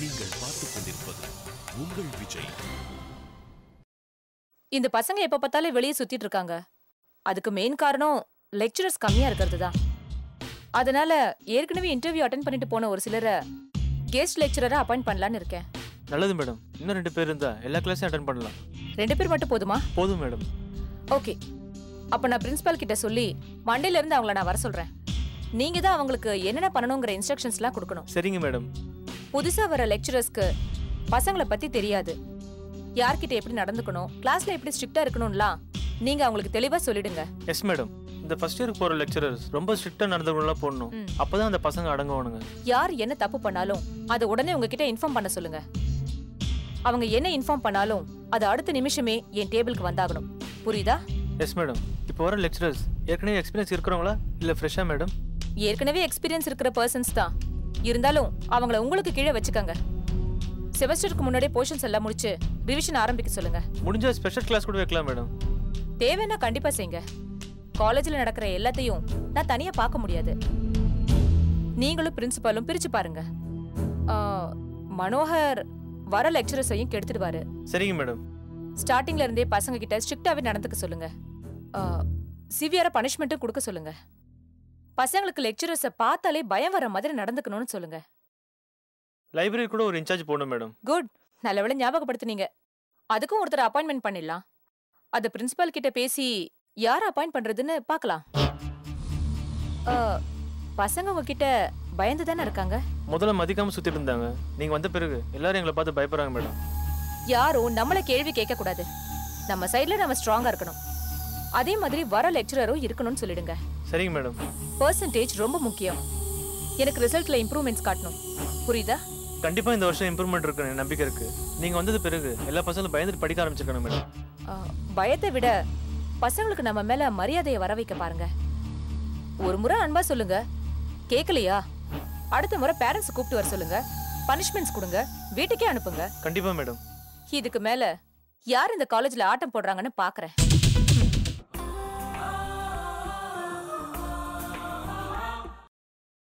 நீங்கள் பார்த்துக் கொண்டிருப்பது உங்கள் விஜய் இந்த பசங்க எப்ப பார்த்தாலும் வெளியே சுத்திட்டு இருக்காங்க அதுக்கு மெயின் காரணம் லெக்சரர்ஸ் கம்மியா இருக்கிறது தான் அதனால ஏற்கனவே இன்டர்வியூ அட்டன் பண்ணிட்டு போன ஒரு சிலரை கெஸ்ட் லெக்சரரா அப்பாயிண்ட் பண்ணலான்னு இருக்கேன் நல்லது மேடம் இன்னும் ரெண்டு பேர் இருந்தா எல்லா கிளாஸையும் அட்டன் பண்ணலாம் ரெண்டு பேர் மட்டும் போதுமா போதும் மேடம் ஓகே அப்ப நான் பிரின்சிபால் கிட்ட சொல்லி மண்டேல இருந்து அவங்கள நான் வர சொல்றேன் நீங்க தான் அவங்களுக்கு என்னென்ன பண்ணணுங்கிற இன்ஸ்ட்ரக்ஷன்ஸ்லாம் கொடுக்கணும் சரிங்க மேடம் புதுசா வர லெக்சரர்ஸ்க்கு பசங்களை பத்தி தெரியாது யார்கிட்ட எப்படி நடந்துக்கணும் கிளாஸ்ல எப்படி ஸ்ட்ரிக்டா இருக்கணும்லாம் நீங்க அவங்களுக்கு தெளிவா சொல்லிடுங்க எஸ் மேடம் இந்த ஃபர்ஸ்ட் இயருக்கு போற லெக்சரர்ஸ் ரொம்ப ஸ்ட்ரிக்டா நடந்துக்கலாம் போடணும் ம். அப்பதான் அந்த பசங்க அடங்குவானுங்க யார் என்ன தப்பு பண்ணாலும் அதை உடனே உங்ககிட்ட இன்ஃபார்ம் பண்ண சொல்லுங்க அவங்க என்ன இன்ஃபார்ம் பண்ணாலும் அது அடுத்த நிமிஷமே என் டேபிளுக்கு வந்தாகணும் புரியுதா எஸ் மேடம் இப்போ வர லெக்சரர்ஸ் ஏற்கனவே எக்ஸ்பீரியன்ஸ் இருக்கிறவங்களா இல்ல ஃப்ரெஷ்ஷா மேடம் ஏற்கனவே எக்ஸ்பீரியன்ஸ் இருக்கிற பர்சன்ஸ் தான் இருந்தாலும் அவங்கள உங்களுக்கு கீழே வச்சுக்கோங்க செமஸ்டருக்கு முன்னாடியே போர்ஷன்ஸ் எல்லாம் முடிச்சு ரிவிஷன் ஆரம்பிக்க சொல்லுங்க முடிஞ்ச ஸ்பெஷல் கிளாஸ் கூட வைக்கலாம் மேடம் தேவைன்னா கண்டிப்பா செய்யுங்க காலேஜ்ல நடக்கிற எல்லாத்தையும் நான் தனியா பார்க்க முடியாது நீங்களும் பிரின்சிபாலும் பிரிச்சு பாருங்க ஆ, மனோகர் வர லெக்சரர்ஸையும் கெடுத்துடுவாரு சரிங்க மேடம் ஸ்டார்டிங்ல இருந்தே பசங்க கிட்ட ஸ்ட்ரிக்டாவே நடந்துக்க சொல்லுங்க சிவியரா பனிஷ்மெண்ட்டும் கொடுக்க சொல்லுங்க பசங்களுக்கு லெக்சரர்ஸை பார்த்தாலே பயம் வர மாதிரி நடந்துக்கணும்னு சொல்லுங்க லைப்ரரி கூட ஒரு இன்சார்ஜ் போடணும் மேடம் குட் நல்லவேளை ஞாபகப்படுத்துனீங்க அதுக்கும் ஒருத்தர் அப்பாயின்மெண்ட் பண்ணிடலாம் அது பிரின்சிபால் கிட்ட பேசி யார் அப்பாயிண்ட் பண்றதுன்னு பார்க்கலாம் ஆ, பசங்க உங்ககிட்ட பயந்து தானே இருக்காங்க முதல்ல மதிக்காம சுத்திட்டு இருந்தாங்க நீங்க வந்த பிறகு எல்லாரும் எங்களை பார்த்து பயப்படுறாங்க மேடம் யாரும் நம்மள கேள்வி கேட்க கூடாது நம்ம சைடுல நம்ம ஸ்ட்ராங்கா இருக்கணும் அதே மாதிரி வர லெக்சரரும் இருக்கணும்னு சொல்லிடுங்க சரிங்க மேடம் பர்சன்டேஜ் ரொம்ப முக்கியம் எனக்கு ரிசல்ட்ல இம்ப்ரூவ்மெண்ட்ஸ் காட்டணும் புரியுதா கண்டிப்பா இந்த வருஷம் இம்ப்ரூவ்மெண்ட் இருக்கு எனக்கு நம்பிக்கை இருக்கு நீங்க வந்தது பிறகு எல்லா பசங்களும் பயந்துட்டு படிக்க ஆரம்பிச்சிருக்கணும் மேடம் ஆ, பயத்தை விட பசங்களுக்கு நம்ம மேல மரியாதையை வர வைக்க பாருங்க ஒரு முறை அன்பா சொல்லுங்க கேட்கலையா அடுத்த முறை பேரண்ட்ஸ் கூப்பிட்டு வர சொல்லுங்க பனிஷ்மெண்ட்ஸ் கொடுங்க வீட்டுக்கே அனுப்புங்க கண்டிப்பா மேடம் இதுக்கு மேல யார் இந்த காலேஜ்ல ஆட்டம் போடுறாங்கன்னு பாக்குறேன்